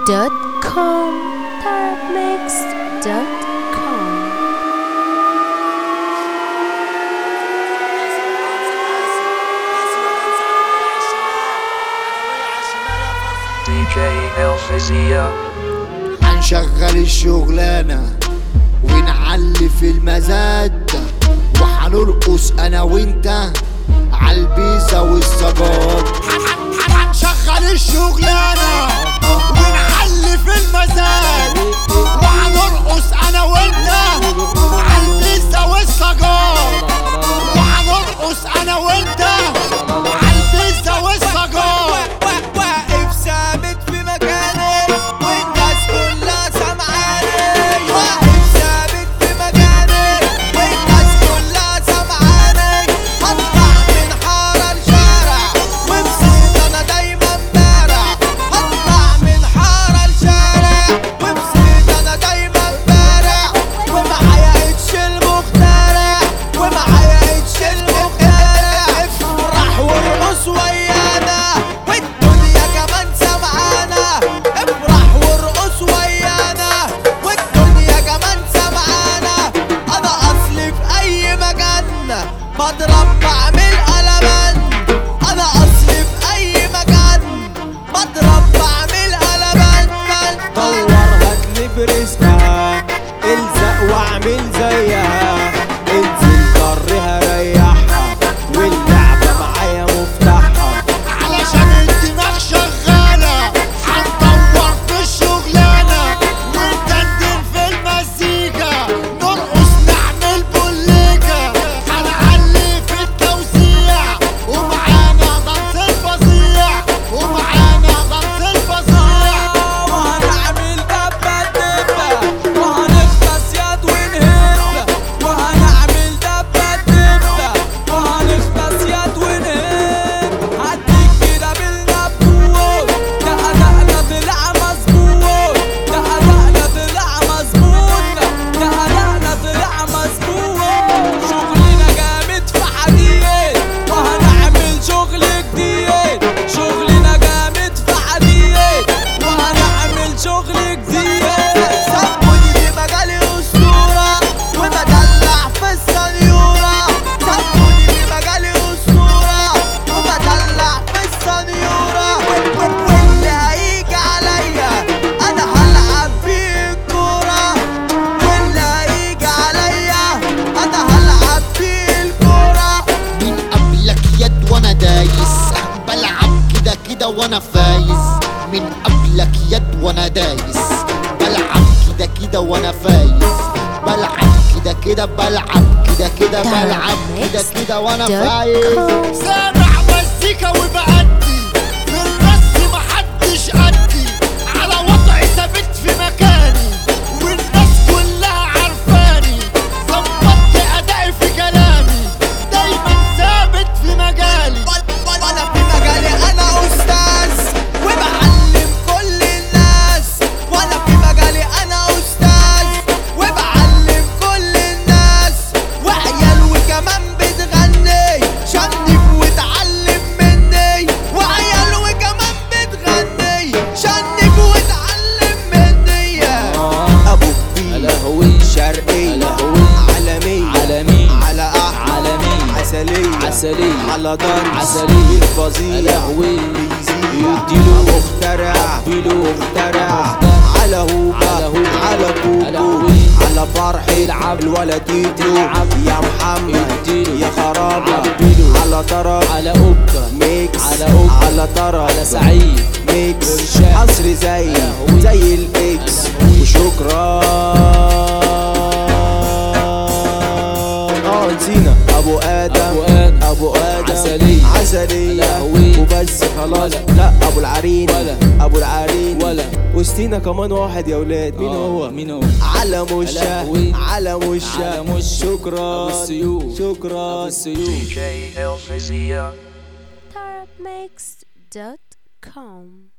Tarabmix.com Tarabmix.com DJ Elfizia. هنشغل الشغلانة ونعلي في المزاد وهنرقص انا وانت عالبيزة والسجاد هنشغل الشغلانة ونعلي في المزاد وهنرقص انا وانت عالبيزة والسجاد وهنرقص انا وانت عالبيزة والسجاد واقف ثابت في مكاني والناس كلها سامعاني واقف ثابت في مكاني والناس كلها سامعاني هطلع من حارة لشارع وبصيت انا دايما بارع هطلع من حارة لشارع وبصيت انا دايما بارع ومعايا اتش المخترع ومعايا اتش المخترع افرح وارقص ويانا والدنيا كمان سمعانا افرح وارقص ويانا والدنيا كمان سمعانا انا اصلي في اي مكان بضرب بعمل قلبان انا اصلي في اي مكان بضرب بعمل قلبان دور هاتلي برزقها الزق واعمل زيها انزل ضرها ريحها واللعبة معايا مفتاحها علشان الدماغ شغالة هندور في الشغلانة وندندن في المزيكا نرقص نعمل بوليكا هنعلي في التوزيع ومعانا ضنس الفظيع ومعانا ضنس الفظيع وهنعمل دبة دبة وهنخلص يد ونهب وهنعمل دبة دبة وهنخلص يد ونهب هديك كده بالنبوت ده أدائنا طلع مظبوط ده أدائنا طلع مظبوط ده أدائنا طلع مظبوط شغلنا جامد في حديد وهنعمل شغل جديد شغلنا جامد في حديد وهنعمل شغل جديد سموني في مجالي أسطورة وبدلع في السنيورة سموني في مجالي أسطورة وبدلع في السنيورة واللي هيجي عليا أنا هلعب بيه الكورة واللي هيجي عليا أنا هلعب بيه الكورة مين قبلك يد وانا دايس بلعب كده كده وانا فايز من قبلك يد وانا دايس بلعب كده كده وانا فايز بلعب كده كده بلعب كده كده بلعب كده كده وانا فايز سامع مزيكا وبأدي في الرسم محدش قدي على وضعي ثابت في مكاني والناس كلها عارفاني ظبطت ادائي في كلامي دايما ثابت في مجالي وانا في مجالي انا استاذ وبعلم كل الناس وانا في مجالي انا استاذ وبعلم كل الناس وعيال وكمان بتغني شنف وتعلم مني وعيال وكمان بتغني شنف وتعلم مني ابو كبير لهوي شرقي لهوي عالمي عالمي على احمد عالمي عسلية عسلي على دار عسلية الفظيع لهوي يديله يديله مخترع يديله مخترع على هوبا على هوبا على على كوكو هوي على فرحي العب الولد تيتو تلعب يا محمد اديله يا خرابة عبيله على طرب على أوكا ميكس على أوكا على طرب على سعيد ميكس ورشاد. حصري زي لهوي. زي الاكس لهوي. وشكرا اه نسينا ابو ادم أبو آدم. ابو ادم عسلية. عسلية لهوي. وبس خلاص ولا. لا ابو العرين ولا. ابو العرين ولا. وستينا كمان واحد يا ولاد مين آه، هو مين هو على مشة لهوي. على مشة على مشة. شكرا أبو السيوف. شكرا أبو السيوف DJ Elfizia. Tarabmix.com